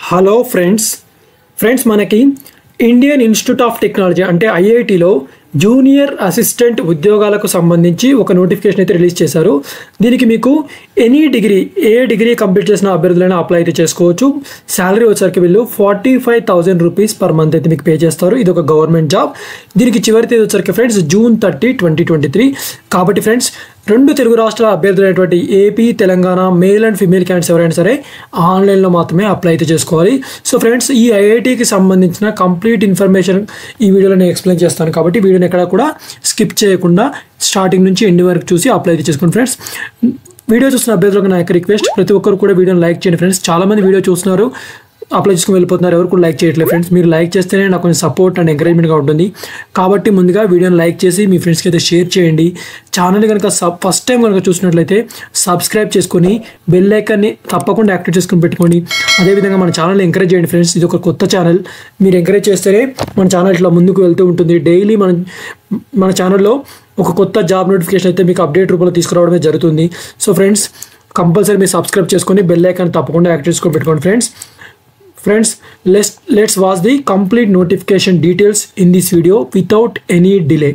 hello friends friends మనకి Indian institute of technology అంటే ఐఐటిలో జూనియర్ అసిస్టెంట్ ఉద్యోగాలకు సంబంధించి ఒక నోటిఫికేషన్ అయితే రిలీజ్ చేశారు దీనికి మీకు any degree a degree complete చేసిన అభ్యర్థులైనా అప్లై అయితే చేసుకోవచ్చు శాలరీ వచ్చరికి వీళ్ళు forty five thousand rupees per month అయితే మీకు పే చేస్తారు ఇది ఒక గవర్నమెంట్ జాబ్ దీనికి చివరి తేదీ వచ్చరికి friends June thirty twenty twenty three కాబట్టి ఫ్రెండ్స్ రెండు తెలుగు రాష్ట్రాల అభ్యర్థులైనటువంటి AP Telangana male and female candidates ఎవరైనా సరే ఆన్లైన్లో మాత్రమే అప్లై అయితే చేసుకోవాలి సో ఫ్రెండ్స్ ఈ ఐఐటికి సంబంధించిన కంప్లీట్ ఇన్ఫర్మేషన్ ఈ వీడియోలో నేను ఎక్స్ప్లెయిన్ చేస్తాను కాబట్టి వీడియోని ఎక్కడ కూడా స్కిప్ చేయకుండా స్టార్టింగ్ నుంచి ఎండ్ వరకు చూసి అప్లై అయితే చేసుకోండి ఫ్రెండ్స్ వీడియో చూస్తున్న అభ్యర్థులకు నా యొక్క రిక్వెస్ట్ ప్రతి ఒక్కరు కూడా వీడియోని లైక్ చేయండి ఫ్రెండ్స్ చాలామంది వీడియో చూస్తున్నారు అప్లై చేసుకుని వెళ్ళిపోతున్నారు ఎవరు కూడా లైక్ చేయట్లేదు ఫ్రెండ్స్ మీరు లైక్ చేస్తేనే నాకు కొంచెం సపోర్ట్ అండ్ ఎంకరేజ్మెంట్గా ఉంటుంది కాబట్టి ముందుగా వీడియోని లైక్ చేసి మీ ఫ్రెండ్స్కి అయితే షేర్ చేయండి ఛానల్ కనుక సబ్ ఫస్ట్ టైం కనుక చూసినట్లయితే సబ్స్క్రైబ్ చేసుకొని బెల్ ఐకాన్ని తప్పకుండా యాక్టివేట్ చేసుకుని పెట్టుకోండి అదేవిధంగా మన ఛానల్ ఎంకరేజ్ చేయండి ఫ్రెండ్స్ ఇది ఒక కొత్త ఛానల్ మీరు ఎంకరేజ్ చేస్తేనే మన ఛానల్ ఇట్లా ముందుకు వెళ్తూ ఉంటుంది డైలీ మన మన ఛానల్లో ఒక కొత్త జాబ్ నోటిఫికేషన్ అయితే మీకు అప్డేట్ రూపంలో తీసుకురావడమే జరుగుతుంది సో ఫ్రెండ్స్ కంపల్సరీ మీరు సబ్స్క్రైబ్ చేసుకొని బెల్ ఐకాన్ తప్పకుండా యాక్టివేట్ చేసుకొని పెట్టుకోండి friends friends let's let's watch the complete notification details in this video without any delay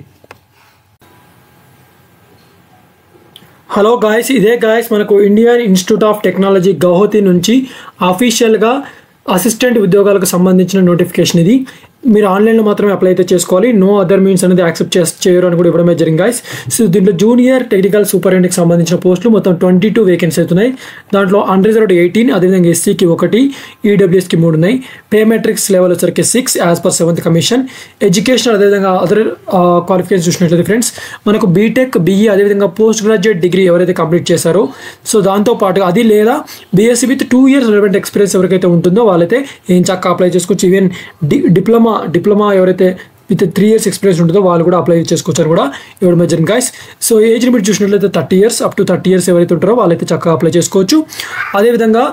hello guys ఇదే గాయస్ మనకు Indian institute of technology Guwahati నుంచి అఫీషియల్గా అసిస్టెంట్ ఉద్యోగాలకు సంబంధించిన నోటిఫికేషన్ ఇది మీరు ఆన్లైన్లో మాత్రమే అప్లై అయితే చేసుకోవాలి నో అదర్ మీన్స్ అనేది యాక్సెప్ట్ చేసి చేయరు అని కూడా ఇవ్వడమే జరిగింది గాయస్ సో దీంట్లో జూనియర్ టెక్నికల్ సూపరింటెంట్కి సంబంధించిన పోస్టులు మొత్తం ట్వంటీ టూ వేకెన్సీ అవుతున్నాయి దాంట్లో అన్రిజర్వ్డ్ ఎయిటీన్ అదేవిధంగా ఎస్సీకి ఒకటి ఈడబ్ల్యూఎస్కి మూడు ఉన్నాయి పే మెట్రిక్స్ లెవెల్ వచ్చరికి six as per seventh commission education అదేవిధంగా అదర్ క్వాలిఫికేషన్ చూసినట్లయితే ఫ్రెండ్స్ మనకు బీటెక్ బీఈ అదేవిధంగా పోస్ట్ గ్రాడ్యుయేట్ డిగ్రీ ఎవరైతే కంప్లీట్ చేశారో సో దాంతో పాటు అది లేదా BSc with two years relevant experience ఎవరికైతే ఉంటుందో వాళ్ళైతే ఏం చక్క అప్లై చేసుకోవచ్చు ఈవెన్ డి డిప్లొమా డిప్లొమా ఎవరైతే విత్ త్రీ ఇయర్స్ ఎక్స్పీరియన్స్ ఉంటుందో వాళ్ళు కూడా అప్లై చేసుకోవచ్చు కూడా ఇవ్వడం జరిగింది గాయస్ సో ఏజ్ లిమిట్ చూసినట్లయితే thirty years up to thirty years ఎవరైతే ఉంటారో వాళ్ళైతే చక్కగా అప్లై చేసుకోవచ్చు అదేవిధంగా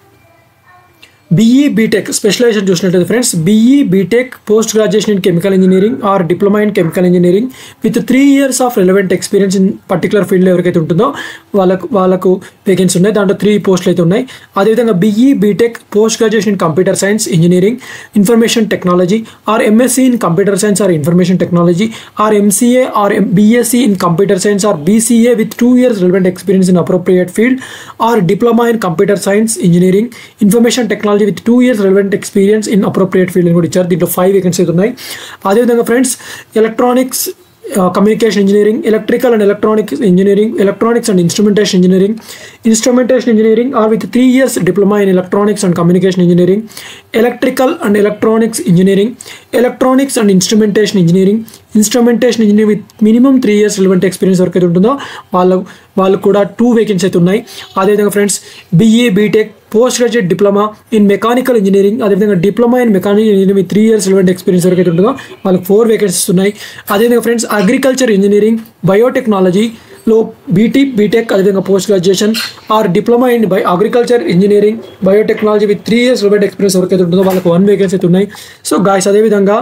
బీఈ బీటెక్ స్పెషలైజేషన్ చూసినట్లయితే friends BE BTech post graduation in chemical engineering or diploma in chemical engineering with three years of relevant experience in particular ఫీల్డ్లో ఎవరికైతే ఉంటుందో వాళ్ళకు వాళ్ళకు వేకెన్సీ ఉన్నాయి దాంట్లో త్రీ పోస్టులు అయితే ఉన్నాయి అదేవిధంగా BE BTech post graduation in computer science engineering information technology or MSc in computer science or information technology or MCA or BSc in computer science or BCA with two years relevant experience in appropriate field or diploma in computer science engineering information technology with two years relevant experience in appropriate field అని కూడా ఇచ్చారు దీంట్లో five vacancy ఉన్నాయి అదేవిధంగా friends electronics communication engineering electrical and electronics engineering electronics and instrumentation engineering instrumentation engineering or with three years diploma in electronics and communication engineering electrical and electronics engineering electronics and instrumentation engineering instrumentation engineering with minimum three years relevant experience వరకు అయితే ఉంటుందో వాళ్ళ వాళ్ళు కూడా two vacancy అయితే ఉన్నాయి అదేవిధంగా friends BA BTech post graduate diploma in mechanical engineering అదేవిధంగా diploma in mechanical engineering with three years relevant experience వరకు అయితే ఉంటుందో వాళ్ళకి ఫోర్ వేకెన్సీస్ ఉన్నాయి అదేవిధంగా ఫ్రెండ్స్ అగ్రికల్చర్ ఇంజనీరింగ్ బయోటెక్నాలజీ లో బీటీ బీటెక్ అదేవిధంగా post graduation or diploma in by agriculture engineering biotechnology with three years relevant experience వరకు అయితే ఉంటుందో వాళ్ళకి వన్ వేకెన్సీ అయితే ఉన్నాయి సో గాయస్ అదేవిధంగా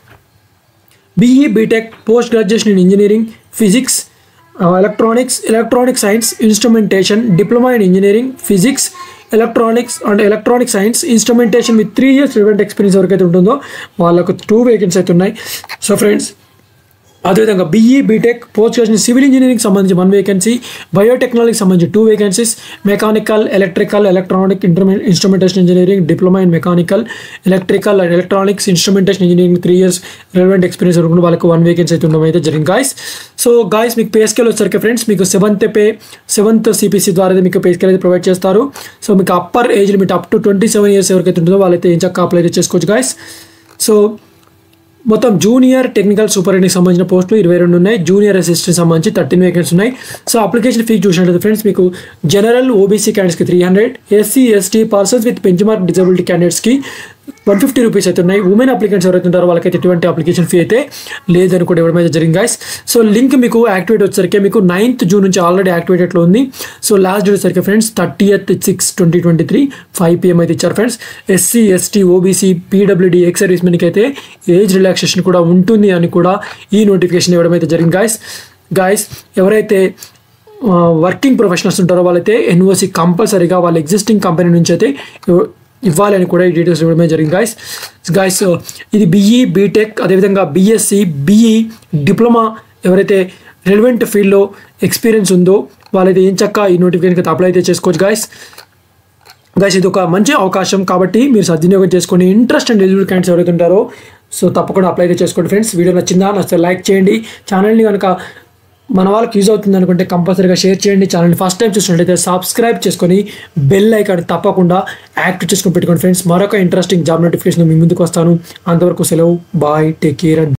BE BTech post graduation in engineering physics electronics electronic science instrumentation diploma in engineering physics electronics and electronic science instrumentation with three years relevant experience ఎవరికైతే ఉంటుందో వాళ్ళకు టూ వేకెన్సీ అయితే ఉన్నాయి so friends అదేవిధంగా BE BTech post graduation civil engineering సంబంధించి one vacancy బయోటెక్నాలజీకి సంబంధించి two vacancies mechanical electrical electronic inter instrumentation engineering diploma in mechanical electrical and electronics instrumentation engineering three years relevant experience వరకు వాళ్ళకి one vacancy అయితే ఉండడం అయితే జరిగింది గాయస్ సో గాయస్ మీకు పే స్కేల్ వచ్చేసరికి ఫ్రెండ్స్ మీకు సెవెంత్ పే సెవెంత్ సిపిసి ద్వారా అయితే మీకు పే స్కేల్ అయితే ప్రొవైడ్ చేస్తారు సో మీకు upper age limit up to twenty seven years ఎవరికైతే ఉంటుందో వాళ్ళైతే ఏం చక్క అప్లై చేసుకోవచ్చు గాయస్ సో మొత్తం జూనియర్ టెక్నికల్ సూపరింటెండెంట్కి సంబంధించిన పోస్టులు ఇరవై రెండు ఉన్నాయి జూనియర్ అసిస్టెంట్ సంబంధించి థర్టీన్ వేకెన్సీ ఉన్నాయి సో అప్లికేషన్ ఫీ చూసినట్లయితే ఫ్రెండ్స్ మీకు జనరల్ ఓబీసీ క్యాండిడేట్స్కి three hundred SC ST persons with bench mark disability క్యాండిడేట్స్కి వన్ ఫిఫ్టీ రూపీస్ అయితే ఉన్నాయి ఉమెన్ అప్లికెంట్స్ ఎవరైతే ఉంటారో వాళ్ళకైతే ఎటువంటి అప్లికేషన్ ఫీ అయితే లేదని కూడా ఇవ్వడం అయితే జరిగింది గాయస్ సో లింక్ మీకు యాక్టివేట్ వచ్చేసరికి మీకు నైన్త్ జూన్ నుంచి ఆల్రెడీ యాక్టివేటెడ్లో ఉంది సో లాస్ట్ డేట్ వచ్చేసరికి friends thirtieth six twenty twenty three five PM అయితే ఇచ్చారు friends SC ST OBC PWD ex service మెన్కి అయితే ఏజ్ రిలాక్సేషన్ కూడా ఉంటుంది అని కూడా ఈ నోటిఫికేషన్ ఇవ్వడం అయితే జరిగింది గాయస్ గాయస్ ఎవరైతే వర్కింగ్ ప్రొఫెషనల్స్ ఉంటారో వాళ్ళైతే ఎన్ఓసి కంపల్సరీగా వాళ్ళ ఎగ్జిస్టింగ్ కంపెనీ నుంచి అయితే ఇవ్వాలి అని కూడా ఈ డీటెయిల్స్ ఇవ్వడమే జరిగింది గాయస్ గాయస్ ఇది బీఈ బీటెక్ అదేవిధంగా బీఎస్సీ బీఈ డిప్లొమా ఎవరైతే రెలవెంట్ ఫీల్డ్లో ఎక్స్పీరియన్స్ ఉందో వాళ్ళైతే ఏం చక్క ఈ నోటిఫికేషన్కి అయితే అప్లై అయితే చేసుకోవచ్చు గాయస్ గైస్ ఇది ఒక మంచి అవకాశం కాబట్టి మీరు సద్వినియోగం చేసుకొని ఇంట్రెస్ట్ అండ్ ఎలిజిబుల్ క్యాండిడేట్స్ ఎవరైతే ఉంటారో సో తప్పకుండా అప్లై అయితే చేసుకోండి ఫ్రెండ్స్ వీడియో నచ్చిందా నచ్చితే లైక్ చేయండి ఛానల్ని కనుక మన వాళ్ళకి యూజ్ అవుతుంది అనుకుంటే కంపల్సరీగా షేర్ చేయండి ఛానల్ని ఫస్ట్ టైం చూసినట్లయితే సబ్స్క్రైబ్ చేసుకొని బెల్ ఐకాన్ తప్పకుండా యాక్టివ్ చేసుకొని పెట్టుకోండి ఫ్రెండ్స్ మరొక ఇంట్రెస్టింగ్ జాబ్ నోటిఫికేషన్ మీ ముందుకు వస్తాను అంతవరకు సెలవు బాయ్ టేక్ కేర్ అండ్